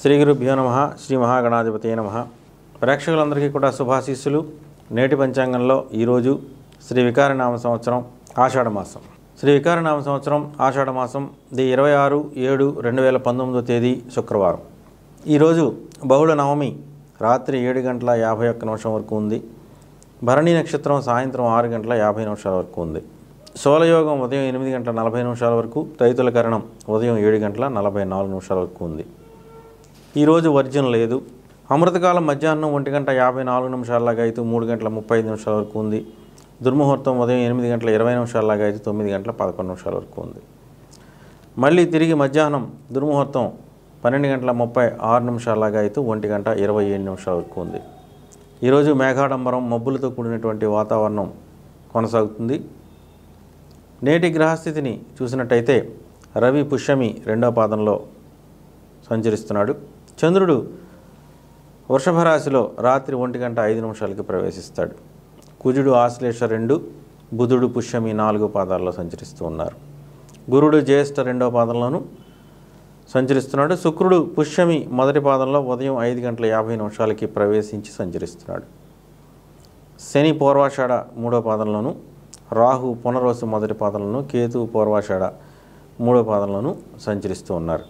శ్రీ గురుభ్యో నమ శ్రీ మహాగణాధిపతి నమ ప్రేక్షకులందరికీ కూడా శుభాశీస్సులు నేటి పంచాంగంలో ఈరోజు శ్రీ వికారనామ సంవత్సరం ఆషాఢ మాసం శ్రీ వికారనామ సంవత్సరం ఆషాఢ మాసం ది ఇరవై ఆరు ఏడు రెండు వేల పంతొమ్మిదో తేదీ శుక్రవారం ఈరోజు బహుళ నవమి రాత్రి ఏడు గంటల యాభై ఒక్క నిమిషం వరకు ఉంది భరణి నక్షత్రం సాయంత్రం ఆరు గంటల యాభై నిమిషాల వరకు ఉంది సోలయోగం ఉదయం ఎనిమిది గంటల నలభై నిమిషాల వరకు రైతుల కరణం ఉదయం ఏడు గంటల నలభై నాలుగు నిమిషాల వరకు ఉంది ఈరోజు వర్జం లేదు అమృతకాలం మధ్యాహ్నం ఒంటి గంట యాభై నాలుగు నిమిషాలలాగా అయితే మూడు గంటల ముప్పై ఐదు నిమిషాల వరకు ఉంది దుర్ముహూర్తం ఉదయం ఎనిమిది గంటల ఇరవై నిమిషాలలాగా అయితే తొమ్మిది గంటల పదకొండు నిమిషాల వరకు ఉంది మళ్ళీ తిరిగి మధ్యాహ్నం దుర్ముహూర్తం పన్నెండు గంటల ముప్పై ఆరు నిమిషాలలాగా అయితే ఒంటి గంట ఇరవై ఏడు నిమిషాల వరకు ఉంది ఈరోజు మేఘాడంబరం మబ్బులతో కూడినటువంటి వాతావరణం కొనసాగుతుంది నేటి గ్రహస్థితిని చూసినట్టయితే రవి పుష్యమి రెండో పాదంలో సంచరిస్తున్నాడు చంద్రుడు వృషభ రాశిలో రాత్రి ఒంటి గంట ఐదు నిమిషాలకి ప్రవేశిస్తాడు కుజుడు ఆశ్లేష రెండు బుధుడు పుష్యమి నాలుగు పాదాల్లో సంచరిస్తూ ఉన్నారు గురుడు జ్యేష్ఠ రెండో పాదంలోను సంచరిస్తున్నాడు శుక్రుడు పుష్యమి మొదటి పాదంలో ఉదయం ఐదు గంటల యాభై నిమిషాలకి ప్రవేశించి సంచరిస్తున్నాడు శని పూర్వాషాఢ మూడో పాదంలోను రాహు పునరోసు మొదటి పాదంలోను కేతు పూర్వాషాఢ మూడో పాదంలోను సంచరిస్తూ ఉన్నారు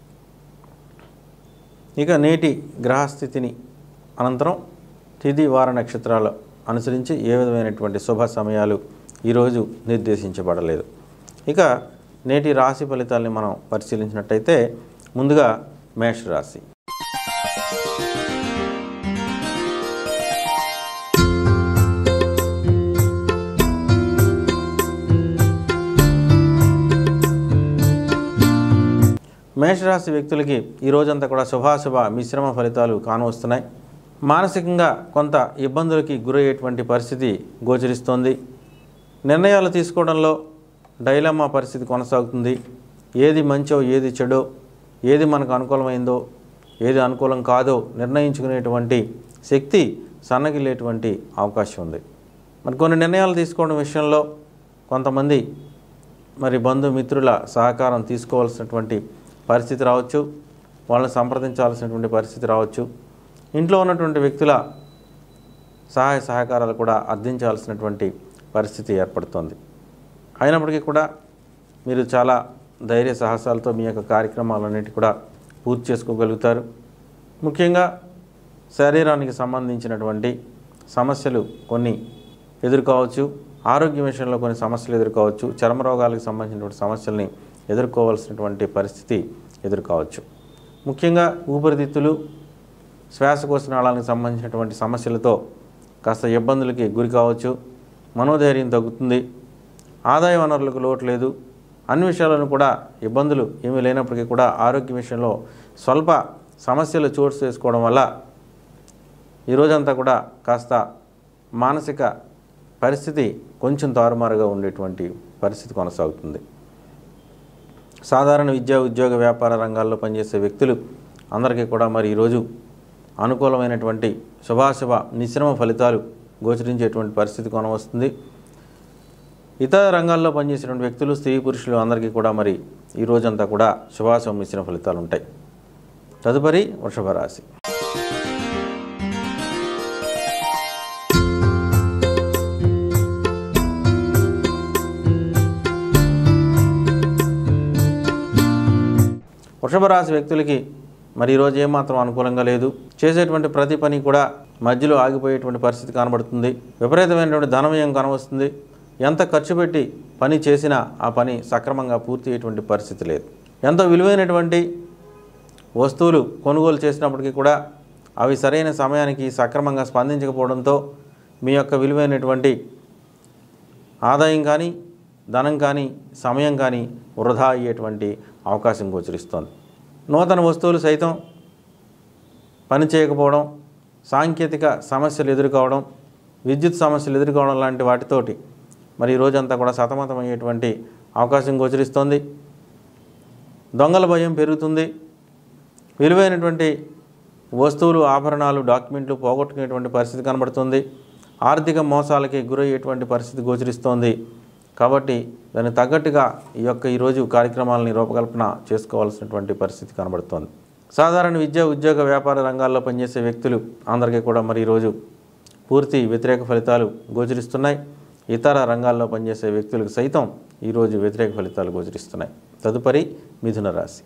ఇక నేటి గ్రహస్థితిని అనంతరం తిథి వార నక్షత్రాలు అనుసరించి ఏ విధమైనటువంటి శుభ సమయాలు ఈరోజు నిర్దేశించబడలేదు ఇక నేటి రాశి ఫలితాల్ని మనం పరిశీలించినట్టయితే ముందుగా మేషరాశి మేషరాశి వ్యక్తులకి ఈ రోజంతా కూడా శుభాశుభ మిశ్రమ ఫలితాలు కానవస్తున్నాయి మానసికంగా కొంత ఇబ్బందులకి గురయ్యేటువంటి పరిస్థితి గోచరిస్తోంది నిర్ణయాలు తీసుకోవడంలో డైలమా పరిస్థితి కొనసాగుతుంది ఏది మంచో ఏది చెడో ఏది మనకు అనుకూలమైందో ఏది అనుకూలం కాదో నిర్ణయించుకునేటువంటి శక్తి సన్నగిల్లేటువంటి అవకాశం ఉంది మరి కొన్ని నిర్ణయాలు తీసుకోవడం విషయంలో కొంతమంది మరి బంధుమిత్రుల సహకారం తీసుకోవాల్సినటువంటి పరిస్థితి రావచ్చు వాళ్ళని సంప్రదించాల్సినటువంటి పరిస్థితి రావచ్చు ఇంట్లో ఉన్నటువంటి వ్యక్తుల సహాయ సహకారాలు కూడా అర్థించాల్సినటువంటి పరిస్థితి ఏర్పడుతుంది అయినప్పటికీ కూడా మీరు చాలా ధైర్య సాహసాలతో మీ యొక్క కార్యక్రమాలన్నిటి కూడా పూర్తి చేసుకోగలుగుతారు ముఖ్యంగా శరీరానికి సంబంధించినటువంటి సమస్యలు కొన్ని ఎదుర్కోవచ్చు ఆరోగ్య విషయంలో కొన్ని సమస్యలు ఎదుర్కోవచ్చు చర్మ రోగాలకు సంబంధించినటువంటి సమస్యల్ని ఎదుర్కోవాల్సినటువంటి పరిస్థితి ఎదుర్కోవచ్చు ముఖ్యంగా ఊపిరితిత్తులు శ్వాసకోశ నాళానికి సంబంధించినటువంటి సమస్యలతో కాస్త ఇబ్బందులకి గురి కావచ్చు మనోధైర్యం తగ్గుతుంది ఆదాయ వనరులకు లోటు లేదు అన్ని విషయాలను కూడా ఇబ్బందులు ఏమీ లేనప్పటికీ కూడా ఆరోగ్య విషయంలో స్వల్ప సమస్యలు చోటు చేసుకోవడం వల్ల ఈ రోజంతా కూడా కాస్త మానసిక పరిస్థితి కొంచెం తారుమారుగా ఉండేటువంటి పరిస్థితి కొనసాగుతుంది సాధారణ విద్యా ఉద్యోగ వ్యాపార రంగాల్లో పనిచేసే వ్యక్తులు అందరికీ కూడా మరి ఈరోజు అనుకూలమైనటువంటి శుభాశుభ మిశ్రమ ఫలితాలు గోచరించేటువంటి పరిస్థితి కొనవస్తుంది ఇతర రంగాల్లో పనిచేసేటువంటి వ్యక్తులు స్త్రీ పురుషులు అందరికీ కూడా మరి ఈ రోజంతా కూడా శుభాశుభ మిశ్రమ ఫలితాలు ఉంటాయి తదుపరి వృషభ రాశి వృషభ రాశి వ్యక్తులకి మరి ఈరోజు ఏమాత్రం అనుకూలంగా లేదు చేసేటువంటి ప్రతి పని కూడా మధ్యలో ఆగిపోయేటువంటి పరిస్థితి కనబడుతుంది విపరీతమైనటువంటి ధనవ్యయం కనవస్తుంది ఎంత ఖర్చు పెట్టి పని చేసినా ఆ పని సక్రమంగా పూర్తి అయ్యేటువంటి పరిస్థితి లేదు ఎంతో విలువైనటువంటి వస్తువులు కొనుగోలు చేసినప్పటికీ కూడా అవి సరైన సమయానికి సక్రమంగా స్పందించకపోవడంతో మీ యొక్క విలువైనటువంటి ఆదాయం కానీ ధనం కానీ సమయం కానీ వృధా అయ్యేటువంటి అవకాశం గోచరిస్తోంది నూతన వస్తువులు సైతం పని చేయకపోవడం సాంకేతిక సమస్యలు ఎదుర్కోవడం విద్యుత్ సమస్యలు ఎదుర్కోవడం లాంటి వాటితోటి మరి ఈ రోజంతా కూడా సతమతమయ్యేటువంటి అవకాశం గోచరిస్తోంది దొంగల భయం పెరుగుతుంది విలువైనటువంటి వస్తువులు ఆభరణాలు డాక్యుమెంట్లు పోగొట్టుకునేటువంటి పరిస్థితి కనబడుతుంది ఆర్థిక మోసాలకి గురయ్యేటువంటి పరిస్థితి గోచరిస్తోంది కాబట్టి దానికి తగ్గట్టుగా ఈ యొక్క ఈరోజు కార్యక్రమాలని రూపకల్పన చేసుకోవాల్సినటువంటి పరిస్థితి కనబడుతోంది సాధారణ విద్య ఉద్యోగ వ్యాపార రంగాల్లో పనిచేసే వ్యక్తులు అందరికీ కూడా మరి ఈరోజు పూర్తి వ్యతిరేక ఫలితాలు గోచరిస్తున్నాయి ఇతర రంగాల్లో పనిచేసే వ్యక్తులకు సైతం ఈరోజు వ్యతిరేక ఫలితాలు గోచరిస్తున్నాయి తదుపరి మిథున రాశి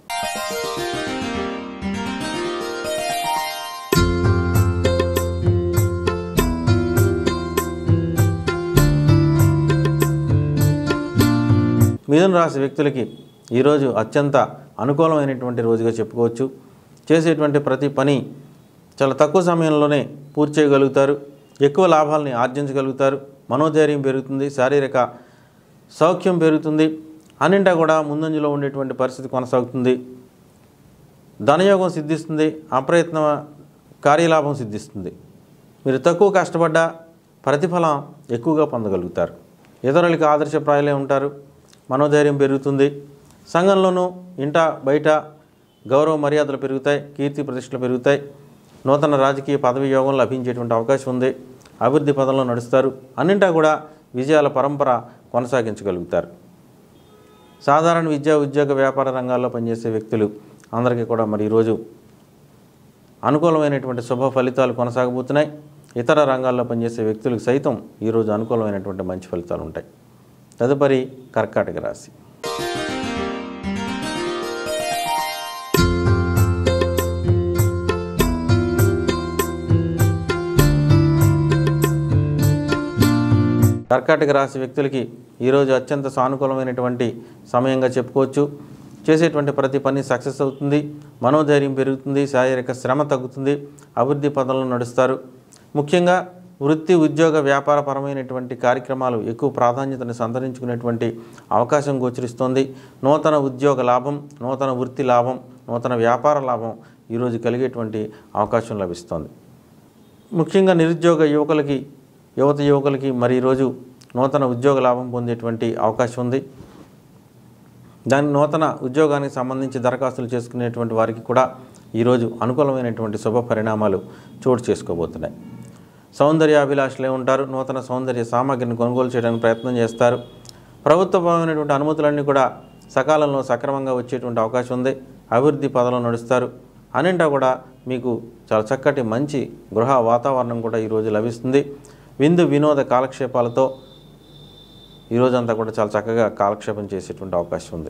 మిథున రాశి వ్యక్తులకి ఈరోజు అత్యంత అనుకూలమైనటువంటి రోజుగా చెప్పుకోవచ్చు చేసేటువంటి ప్రతి పని చాలా తక్కువ సమయంలోనే పూర్తి చేయగలుగుతారు ఎక్కువ లాభాలని ఆర్జించగలుగుతారు మనోధైర్యం పెరుగుతుంది శారీరక సౌఖ్యం పెరుగుతుంది అన్నింటా కూడా ముందంజలో ఉండేటువంటి పరిస్థితి కొనసాగుతుంది ధనయోగం సిద్ధిస్తుంది అప్రయత్న కార్యలాభం సిద్ధిస్తుంది మీరు తక్కువ కష్టపడ్డా ప్రతిఫలం ఎక్కువగా పొందగలుగుతారు ఇతరులకి ఆదర్శప్రాయాలే ఉంటారు మనోధైర్యం పెరుగుతుంది సంఘంలోనూ ఇంట బయట గౌరవ మర్యాదలు పెరుగుతాయి కీర్తి ప్రతిష్టలు పెరుగుతాయి నూతన రాజకీయ పదవి యోగం లభించేటువంటి అవకాశం ఉంది అభివృద్ధి పదంలో నడుస్తారు అన్నింటా కూడా విజయాల పరంపర కొనసాగించగలుగుతారు సాధారణ విద్యా ఉద్యోగ వ్యాపార రంగాల్లో పనిచేసే వ్యక్తులు అందరికీ కూడా మరి ఈరోజు అనుకూలమైనటువంటి శుభ ఫలితాలు కొనసాగబోతున్నాయి ఇతర రంగాల్లో పనిచేసే వ్యక్తులకు సైతం ఈరోజు అనుకూలమైనటువంటి మంచి ఫలితాలు ఉంటాయి తదుపరి కర్కాటక రాశి కర్కాటక రాశి వ్యక్తులకి ఈరోజు అత్యంత సానుకూలమైనటువంటి సమయంగా చెప్పుకోవచ్చు చేసేటువంటి ప్రతి పని సక్సెస్ అవుతుంది మనోధైర్యం పెరుగుతుంది శారీరక శ్రమ తగ్గుతుంది అభివృద్ధి పదంలో నడుస్తారు ముఖ్యంగా వృత్తి ఉద్యోగ వ్యాపారపరమైనటువంటి కార్యక్రమాలు ఎక్కువ ప్రాధాన్యతను సంతరించుకునేటువంటి అవకాశం గోచరిస్తోంది నూతన ఉద్యోగ లాభం నూతన వృత్తి లాభం నూతన వ్యాపార లాభం ఈరోజు కలిగేటువంటి అవకాశం లభిస్తోంది ముఖ్యంగా నిరుద్యోగ యువకులకి యువత యువకులకి మరి ఈరోజు నూతన ఉద్యోగ లాభం పొందేటువంటి అవకాశం ఉంది దాని నూతన ఉద్యోగానికి సంబంధించి దరఖాస్తులు చేసుకునేటువంటి వారికి కూడా ఈరోజు అనుకూలమైనటువంటి శుభ పరిణామాలు చోటు చేసుకోబోతున్నాయి సౌందర్యాభిలాషులే ఉంటారు నూతన సౌందర్య సామాగ్రిని కొనుగోలు చేయడానికి ప్రయత్నం చేస్తారు ప్రభుత్వపరమైనటువంటి అనుమతులన్నీ కూడా సకాలంలో సక్రమంగా వచ్చేటువంటి అవకాశం ఉంది అభివృద్ధి పదంలో నడుస్తారు అన్నింటా కూడా మీకు చాలా చక్కటి మంచి గృహ వాతావరణం కూడా ఈరోజు లభిస్తుంది విందు వినోద కాలక్షేపాలతో ఈరోజంతా కూడా చాలా చక్కగా కాలక్షేపం చేసేటువంటి అవకాశం ఉంది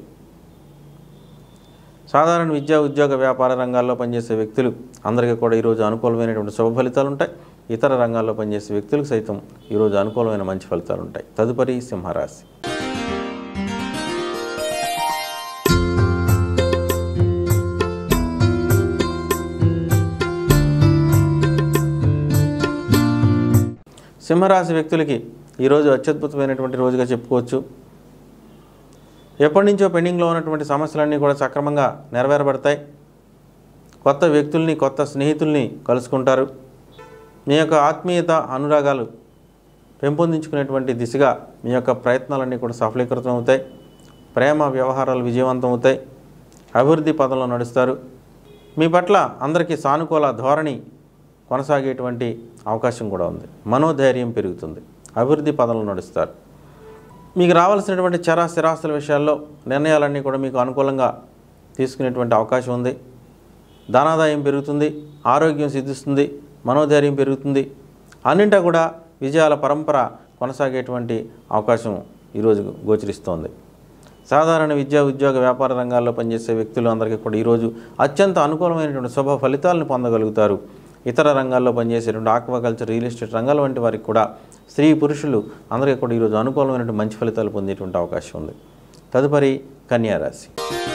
సాధారణ విద్యా ఉద్యోగ వ్యాపార రంగాల్లో పనిచేసే వ్యక్తులు అందరికీ కూడా ఈరోజు అనుకూలమైనటువంటి శుభ ఫలితాలు ఉంటాయి ఇతర రంగాల్లో పనిచేసే వ్యక్తులకు సైతం ఈరోజు అనుకూలమైన మంచి ఫలితాలు ఉంటాయి తదుపరి సింహరాశి సింహరాశి వ్యక్తులకి ఈరోజు అత్యద్భుతమైనటువంటి రోజుగా చెప్పుకోవచ్చు ఎప్పటి నుంచో పెండింగ్లో ఉన్నటువంటి సమస్యలన్నీ కూడా సక్రమంగా నెరవేరబడతాయి కొత్త వ్యక్తుల్ని కొత్త స్నేహితుల్ని కలుసుకుంటారు మీ యొక్క ఆత్మీయత అనురాగాలు పెంపొందించుకునేటువంటి దిశగా మీ యొక్క ప్రయత్నాలన్నీ కూడా సఫలీకృతం అవుతాయి ప్రేమ వ్యవహారాలు విజయవంతం అవుతాయి అభివృద్ధి పదంలో నడుస్తారు మీ పట్ల అందరికీ సానుకూల ధోరణి కొనసాగేటువంటి అవకాశం కూడా ఉంది మనోధైర్యం పెరుగుతుంది అభివృద్ధి పదంలో నడుస్తారు మీకు రావాల్సినటువంటి చర స్థిరాస్తుల విషయాల్లో నిర్ణయాలన్నీ కూడా మీకు అనుకూలంగా తీసుకునేటువంటి అవకాశం ఉంది ధనాదాయం పెరుగుతుంది ఆరోగ్యం సిద్ధిస్తుంది మనోధైర్యం పెరుగుతుంది అన్నింటా కూడా విజయాల పరంపర కొనసాగేటువంటి అవకాశం ఈరోజు గోచరిస్తోంది సాధారణ విద్యా ఉద్యోగ వ్యాపార రంగాల్లో పనిచేసే వ్యక్తులు అందరికీ కూడా ఈరోజు అత్యంత అనుకూలమైనటువంటి శుభ ఫలితాలను పొందగలుగుతారు ఇతర రంగాల్లో పనిచేసేటువంటి ఆక్వాకల్చర్ రియల్ ఎస్టేట్ రంగాల వంటి వారికి కూడా స్త్రీ పురుషులు అందరికీ కూడా ఈరోజు అనుకూలమైనటువంటి మంచి ఫలితాలు పొందేటువంటి అవకాశం ఉంది తదుపరి కన్యారాశి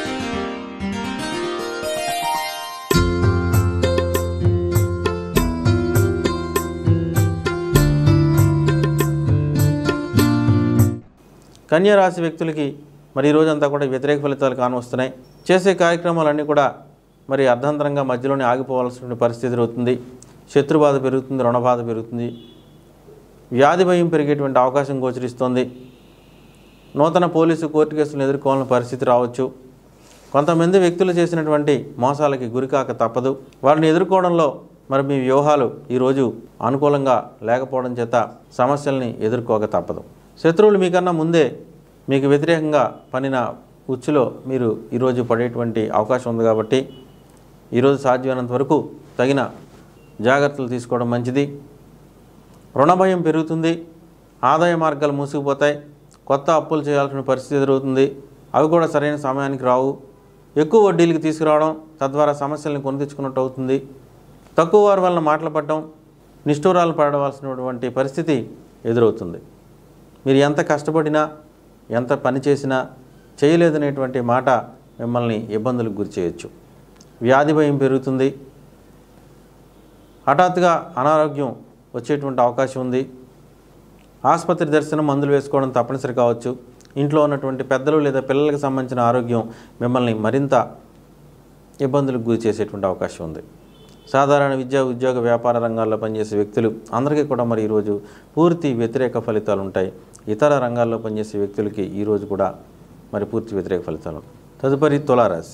కన్యా రాశి వ్యక్తులకి మరి ఈ రోజంతా కూడా వ్యతిరేక ఫలితాలు కానవస్తున్నాయి చేసే కార్యక్రమాలన్నీ కూడా మరి అర్ధంతరంగా మధ్యలోనే ఆగిపోవాల్సిన పరిస్థితి అవుతుంది శత్రుబాధ పెరుగుతుంది రుణబాధ పెరుగుతుంది వ్యాధి భయం పెరిగేటువంటి అవకాశం గోచరిస్తోంది నూతన పోలీసు కోర్టు కేసులను ఎదుర్కోవాలని పరిస్థితి రావచ్చు కొంతమంది వ్యక్తులు చేసినటువంటి మోసాలకి గురికాక తప్పదు వారిని ఎదుర్కోవడంలో మరి మీ వ్యూహాలు ఈరోజు అనుకూలంగా లేకపోవడం చేత సమస్యల్ని ఎదుర్కోక తప్పదు శత్రువులు మీకన్నా ముందే మీకు వ్యతిరేకంగా పనిన ఉచ్చులో మీరు ఈరోజు పడేటువంటి అవకాశం ఉంది కాబట్టి ఈరోజు సాధ్యమైనంత వరకు తగిన జాగ్రత్తలు తీసుకోవడం మంచిది రుణ భయం పెరుగుతుంది ఆదాయ మార్గాలు మూసుకుపోతాయి కొత్త అప్పులు చేయాల్సిన పరిస్థితి ఎదురవుతుంది అవి కూడా సరైన సమయానికి రావు ఎక్కువ వడ్డీలకి తీసుకురావడం తద్వారా సమస్యలను కొని తెచ్చుకున్నట్టు అవుతుంది తక్కువ వారి వలన మాటలు పడడం నిష్ఠూరాలు పడవలసినటువంటి పరిస్థితి ఎదురవుతుంది మీరు ఎంత కష్టపడినా ఎంత పని చేసినా చేయలేదనేటువంటి మాట మిమ్మల్ని ఇబ్బందులకు గురి చేయొచ్చు వ్యాధి భయం పెరుగుతుంది హఠాత్తుగా అనారోగ్యం వచ్చేటువంటి అవకాశం ఉంది ఆసుపత్రి దర్శనం మందులు వేసుకోవడం తప్పనిసరి కావచ్చు ఇంట్లో ఉన్నటువంటి పెద్దలు లేదా పిల్లలకు సంబంధించిన ఆరోగ్యం మిమ్మల్ని మరింత ఇబ్బందులకు గురి చేసేటువంటి అవకాశం ఉంది సాధారణ విద్యా ఉద్యోగ వ్యాపార రంగాల్లో పనిచేసే వ్యక్తులు అందరికీ కూడా మరి ఈరోజు పూర్తి వ్యతిరేక ఫలితాలు ఉంటాయి ఇతర రంగాల్లో పనిచేసే వ్యక్తులకి ఈరోజు కూడా మరి పూర్తి వ్యతిరేక ఫలితాలు ఉంటాయి. తదుపరి తులారాశి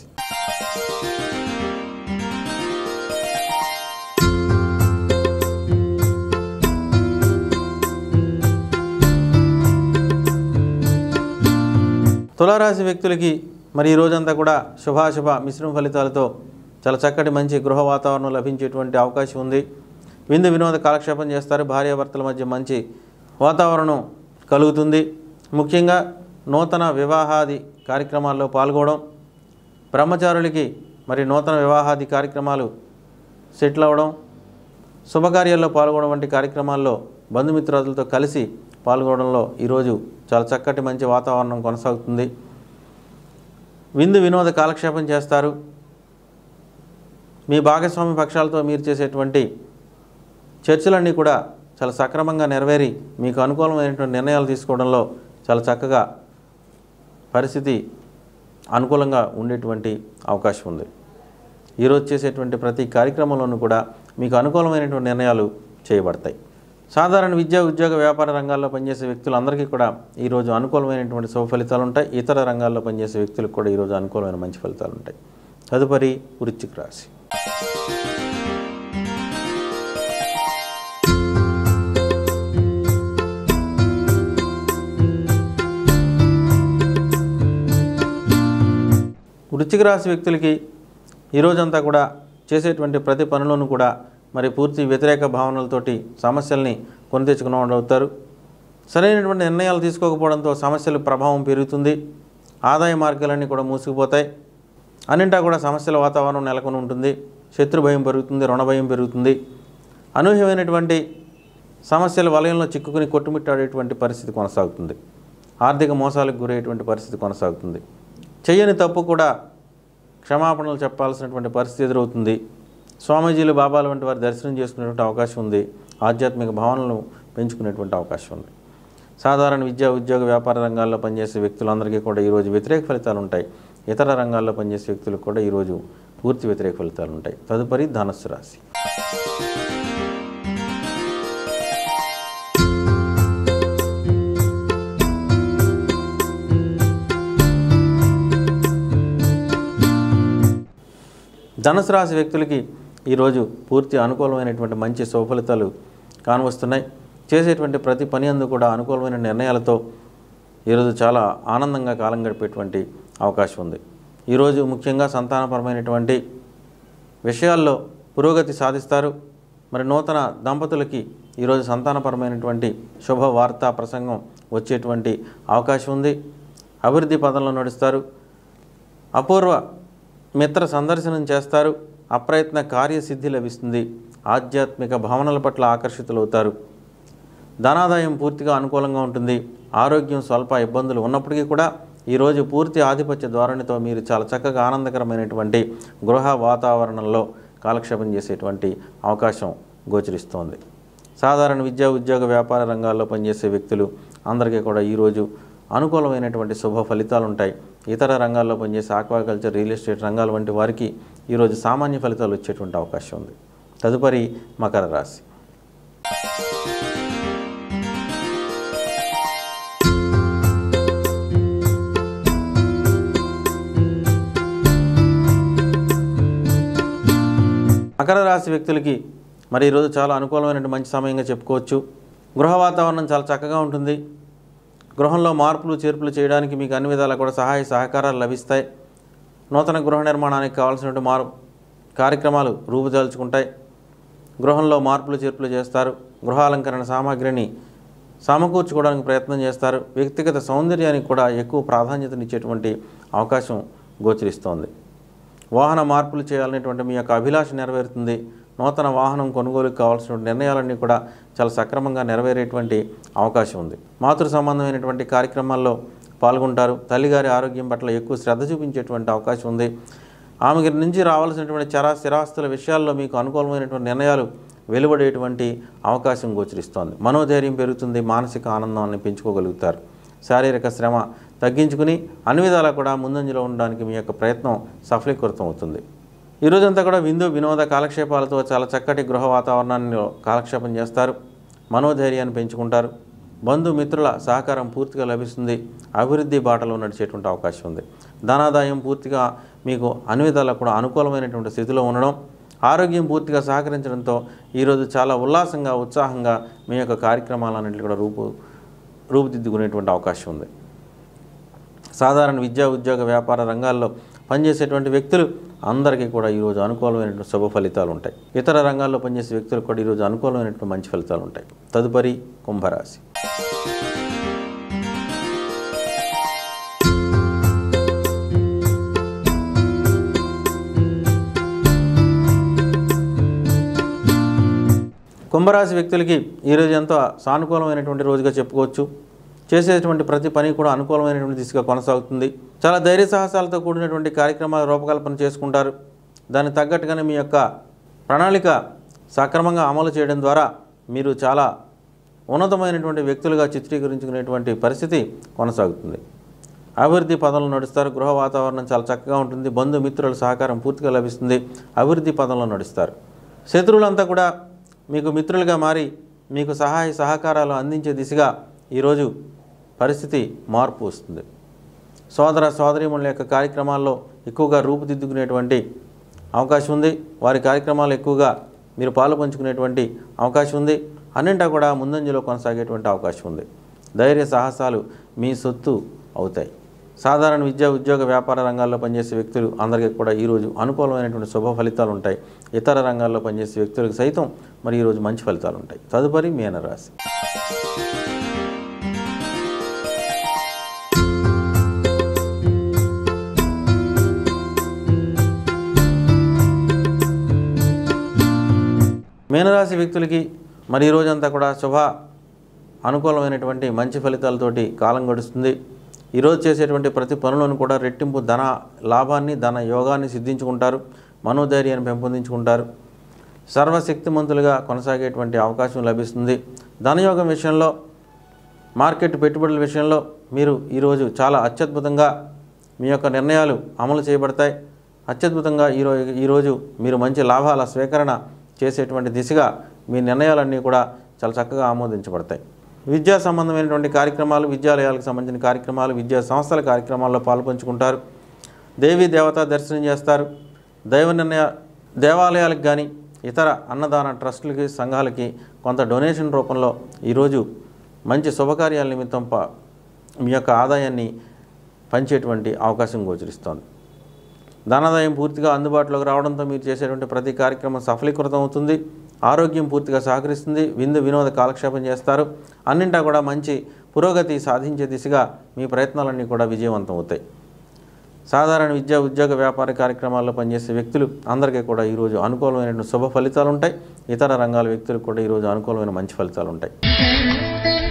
తులారాశి వ్యక్తులకి మరి ఈ రోజంతా కూడా శుభాశుభ మిశ్రమ ఫలితాలతో చాలా చక్కటి మంచి గృహ వాతావరణం లభించేటువంటి అవకాశం ఉంది విందు వినోద కాలక్షేపం చేస్తారు భార్యాభర్తల మధ్య మంచి వాతావరణం కలుగుతుంది ముఖ్యంగా నూతన వివాహాది కార్యక్రమాల్లో పాల్గొనడం బ్రహ్మచారులకి మరి నూతన వివాహాది కార్యక్రమాలు సెటిల్ అవ్వడం శుభకార్యాల్లో పాల్గొనడం వంటి కార్యక్రమాల్లో బంధుమిత్రాదులతో కలిసి పాల్గొనడంలో ఈరోజు చాలా చక్కటి మంచి వాతావరణం కొనసాగుతుంది విందు వినోద కాలక్షేపం చేస్తారు మీ భాగస్వామి పక్షాలతో మీరు చేసేటువంటి చర్చలన్నీ కూడా చాలా సక్రమంగా నెరవేరి మీకు అనుకూలమైనటువంటి నిర్ణయాలు తీసుకోవడంలో చాలా చక్కగా పరిస్థితి అనుకూలంగా ఉండేటువంటి అవకాశం ఉంది ఈరోజు చేసేటువంటి ప్రతి కార్యక్రమంలోనూ కూడా మీకు అనుకూలమైనటువంటి నిర్ణయాలు చేయబడతాయి సాధారణ విద్యా ఉద్యోగ వ్యాపార రంగాల్లో పనిచేసే వ్యక్తులందరికీ కూడా ఈరోజు అనుకూలమైనటువంటి శుభ ఫలితాలు ఉంటాయి ఇతర రంగాల్లో పనిచేసే వ్యక్తులకు కూడా ఈరోజు అనుకూలమైన మంచి ఫలితాలు ఉంటాయి తదుపరి వృశ్చిక రాశి వృశ్చిక రాశి వ్యక్తులకి ఈ రోజంతా కూడా చేసేటువంటి ప్రతి పనులను కూడా మరి పూర్తి వ్యతిరేక భావనలతోటి సమస్యల్ని కొని తెచ్చుకున్న వాళ్ళు అవుతారు సరైనటువంటి నిర్ణయాలు తీసుకోకపోవడంతో సమస్యల ప్రభావం పెరుగుతుంది ఆదాయ మార్గాలన్నీ కూడా మూసుకుపోతాయి అన్నింటా కూడా సమస్యల వాతావరణం నెలకొని ఉంటుంది శత్రు భయం పెరుగుతుంది రుణ భయం పెరుగుతుంది అనూహ్యమైనటువంటి సమస్యల వలయంలో చిక్కుకుని కొట్టుమిట్టాడేటువంటి పరిస్థితి కొనసాగుతుంది ఆర్థిక మోసాలకు గురయ్యేటువంటి పరిస్థితి కొనసాగుతుంది చెయ్యని తప్పు కూడా క్షమాపణలు చెప్పాల్సినటువంటి పరిస్థితి ఎదురవుతుంది స్వామీజీలు బాబాల వంటి వారి దర్శనం చేసుకునేటువంటి అవకాశం ఉంది ఆధ్యాత్మిక భావనలను పెంచుకునేటువంటి అవకాశం ఉంది సాధారణ విద్యా ఉద్యోగ వ్యాపార రంగాల్లో పనిచేసే వ్యక్తులందరికీ కూడా ఈరోజు వ్యతిరేక ఫలితాలు ఉంటాయి ఇతర రంగాల్లో పనిచేసే వ్యక్తులకు కూడా ఈరోజు పూర్తి వ్యతిరేక ఫలితాలు ఉంటాయి తదుపరి ధనస్సు రాశి ధనుసు రాశి వ్యక్తులకి ఈరోజు పూర్తి అనుకూలమైనటువంటి మంచి శుభఫలితాలు కానవస్తున్నాయి చేసేటువంటి ప్రతి పని అందు కూడా అనుకూలమైన నిర్ణయాలతో ఈరోజు చాలా ఆనందంగా కాలం గడిపేటువంటి అవకాశం ఉంది ఈరోజు ముఖ్యంగా సంతానపరమైనటువంటి విషయాల్లో పురోగతి సాధిస్తారు మరి నూతన దంపతులకి ఈరోజు సంతానపరమైనటువంటి శుభ వార్తా ప్రసంగం వచ్చేటువంటి అవకాశం ఉంది అభివృద్ధి పదంలో నడుస్తారు అపూర్వ మిత్ర సందర్శనం చేస్తారు అప్రయత్న కార్యసిద్ధి లభిస్తుంది ఆధ్యాత్మిక భావనల పట్ల ఆకర్షితులవుతారు ధనాదాయం పూర్తిగా అనుకూలంగా ఉంటుంది ఆరోగ్యం స్వల్ప ఇబ్బందులు ఉన్నప్పటికీ కూడా ఈరోజు పూర్తి ఆధిపత్య ధోరణితో మీరు చాలా చక్కగా ఆనందకరమైనటువంటి గృహ వాతావరణంలో కాలక్షేపం చేసేటువంటి అవకాశం గోచరిస్తోంది సాధారణ విద్యా ఉద్యోగ వ్యాపార రంగాల్లో పనిచేసే వ్యక్తులు అందరికీ కూడా ఈరోజు అనుకూలమైనటువంటి శుభ ఫలితాలు ఉంటాయి ఇతర రంగాల్లో పనిచేసే ఆక్వాకల్చర్ రియల్ ఎస్టేట్ రంగాల వంటి వారికి ఈరోజు సామాన్య ఫలితాలు వచ్చేటువంటి అవకాశం ఉంది తదుపరి మకర రాశి మకర రాశి వ్యక్తులకి మరి ఈరోజు చాలా అనుకూలమైన మంచి సమయంగా చెప్పుకోవచ్చు గృహ వాతావరణం చాలా చక్కగా ఉంటుంది గృహంలో మార్పులు చేర్పులు చేయడానికి మీకు అన్ని విధాలా కూడా సహాయ సహకారాలు లభిస్తాయి నూతన గృహ నిర్మాణానికి కావాల్సినటువంటి మార్ కార్యక్రమాలు రూపుదాల్చుకుంటాయి గృహంలో మార్పులు చేర్పులు చేస్తారు గృహాలంకరణ సామాగ్రిని సమకూర్చుకోవడానికి ప్రయత్నం చేస్తారు వ్యక్తిగత సౌందర్యానికి కూడా ఎక్కువ ప్రాధాన్యతనిచ్చేటువంటి అవకాశం గోచరిస్తోంది వాహన మార్పులు చేయాలనేటువంటి మీ యొక్క అభిలాష నెరవేరుతుంది నూతన వాహనం కొనుగోలుకు కావాల్సిన నిర్ణయాలన్నీ కూడా చాలా సక్రమంగా నెరవేరేటువంటి అవకాశం ఉంది మాతృ సంబంధమైనటువంటి కార్యక్రమాల్లో పాల్గొంటారు తల్లిగారి ఆరోగ్యం పట్ల ఎక్కువ శ్రద్ధ చూపించేటువంటి అవకాశం ఉంది ఆమె నుంచి రావాల్సినటువంటి చరా స్థిరాస్తుల విషయాల్లో మీకు అనుకూలమైనటువంటి నిర్ణయాలు వెలువడేటువంటి అవకాశం గోచరిస్తోంది మనోధైర్యం పెరుగుతుంది మానసిక ఆనందాన్ని పెంచుకోగలుగుతారు శారీరక శ్రమ తగ్గించుకుని అన్ని విధాలా కూడా ముందంజలో ఉండడానికి మీ యొక్క ప్రయత్నం సఫలీకృతం అవుతుంది ఈ రోజంతా కూడా విందు వినోద కాలక్షేపాలతో చాలా చక్కటి గృహ వాతావరణాన్ని కాలక్షేపం చేస్తారు మనోధైర్యాన్ని పెంచుకుంటారు బంధుమిత్రుల సహకారం పూర్తిగా లభిస్తుంది అభివృద్ధి బాటలో నడిచేటువంటి అవకాశం ఉంది ధనాదాయం పూర్తిగా మీకు అన్ని విధాలా కూడా అనుకూలమైనటువంటి స్థితిలో ఉండడం ఆరోగ్యం పూర్తిగా సహకరించడంతో ఈరోజు చాలా ఉల్లాసంగా ఉత్సాహంగా మీ యొక్క కార్యక్రమాలన్నింటినీ కూడా రూపు రూపుదిద్దుకునేటువంటి అవకాశం ఉంది సాధారణ విద్యా ఉద్యోగ వ్యాపార రంగాల్లో పనిచేసేటువంటి వ్యక్తులు అందరికీ కూడా ఈరోజు అనుకూలమైనటువంటి శుభ ఫలితాలు ఉంటాయి ఇతర రంగాల్లో పనిచేసే వ్యక్తులకు కూడా ఈరోజు అనుకూలమైనటువంటి మంచి ఫలితాలు ఉంటాయి తదుపరి కుంభరాశి కుంభరాశి వ్యక్తులకి ఈరోజు ఎంతో సానుకూలమైనటువంటి రోజుగా చెప్పుకోవచ్చు చేసేటువంటి ప్రతి పని కూడా అనుకూలమైనటువంటి దిశగా కొనసాగుతుంది చాలా ధైర్య సాహసాలతో కూడినటువంటి కార్యక్రమాల రూపకల్పన చేసుకుంటారు దానికి తగ్గట్టుగానే మీ యొక్క ప్రణాళిక సక్రమంగా అమలు చేయడం ద్వారా మీరు చాలా ఉన్నతమైనటువంటి వ్యక్తులుగా చిత్రీకరించుకునేటువంటి పరిస్థితి కొనసాగుతుంది అభివృద్ధి పదంలో నడుస్తారు గృహ వాతావరణం చాలా చక్కగా ఉంటుంది బంధుమిత్రుల సహకారం పూర్తిగా లభిస్తుంది అభివృద్ధి పదంలో నడుస్తారు శత్రువులంతా కూడా మీకు మిత్రులుగా మారి మీకు సహాయ సహకారాలు అందించే దిశగా ఈరోజు పరిస్థితి మార్పు వస్తుంది సోదర సోదరీమణుల యొక్క కార్యక్రమాల్లో ఎక్కువగా రూపుదిద్దుకునేటువంటి అవకాశం ఉంది వారి కార్యక్రమాలు ఎక్కువగా మీరు పాలు పంచుకునేటువంటి అవకాశం ఉంది అన్నింటా కూడా ముందంజలో కొనసాగేటువంటి అవకాశం ఉంది ధైర్య సాహసాలు మీ సొత్తు అవుతాయి సాధారణ విద్యా ఉద్యోగ వ్యాపార రంగాల్లో పనిచేసే వ్యక్తులు అందరికీ కూడా ఈరోజు అనుకూలమైనటువంటి శుభ ఫలితాలు ఉంటాయి ఇతర రంగాల్లో పనిచేసే వ్యక్తులకు సైతం మరి ఈరోజు మంచి ఫలితాలు ఉంటాయి తదుపరి మీనరాశి మీనరాశి వ్యక్తులకి మరి ఈ రోజంతా కూడా శుభ అనుకూలమైనటువంటి మంచి ఫలితాలతోటి కాలం గడుస్తుంది ఈరోజు చేసేటువంటి ప్రతి పనులను కూడా రెట్టింపు ధన లాభాన్ని ధన యోగాన్ని సిద్ధించుకుంటారు మనోధైర్యాన్ని పెంపొందించుకుంటారు సర్వశక్తిమంతులుగా కొనసాగేటువంటి అవకాశం లభిస్తుంది ధనయోగం విషయంలో మార్కెట్ పెట్టుబడుల విషయంలో మీరు ఈరోజు చాలా అత్యద్భుతంగా మీ యొక్క నిర్ణయాలు అమలు చేయబడతాయి అత్యద్భుతంగా ఈరోజు ఈరోజు మీరు మంచి లాభాల స్వీకరణ చేసేటువంటి దిశగా మీ నిర్ణయాలన్నీ కూడా చాలా చక్కగా ఆమోదించబడతాయి విద్యా సంబంధమైనటువంటి కార్యక్రమాలు విద్యాలయాలకు సంబంధించిన కార్యక్రమాలు విద్యా సంస్థల కార్యక్రమాల్లో పాల్పంచుకుంటారు దేవీ దేవతా దర్శనం చేస్తారు దైవ నిర్ణయ దేవాలయాలకు కానీ ఇతర అన్నదాన ట్రస్టులకి సంఘాలకి కొంత డొనేషన్ రూపంలో ఈరోజు మంచి శుభకార్యాల నిమిత్తం ప మీ యొక్క ఆదాయాన్ని పంచేటువంటి అవకాశం గోచరిస్తోంది ధనాదాయం పూర్తిగా అందుబాటులోకి రావడంతో మీరు చేసేటువంటి ప్రతి కార్యక్రమం సఫలీకృతం అవుతుంది ఆరోగ్యం పూర్తిగా సహకరిస్తుంది విందు వినోద కాలక్షేపం చేస్తారు అన్నింటా కూడా మంచి పురోగతి సాధించే దిశగా మీ ప్రయత్నాలన్నీ కూడా విజయవంతం అవుతాయి సాధారణ విద్యా ఉద్యోగ వ్యాపార కార్యక్రమాల్లో పనిచేసే వ్యక్తులు అందరికీ కూడా ఈరోజు అనుకూలమైనటువంటి శుభ ఫలితాలు ఉంటాయి ఇతర రంగాల వ్యక్తులకు కూడా ఈరోజు అనుకూలమైన మంచి ఫలితాలు ఉంటాయి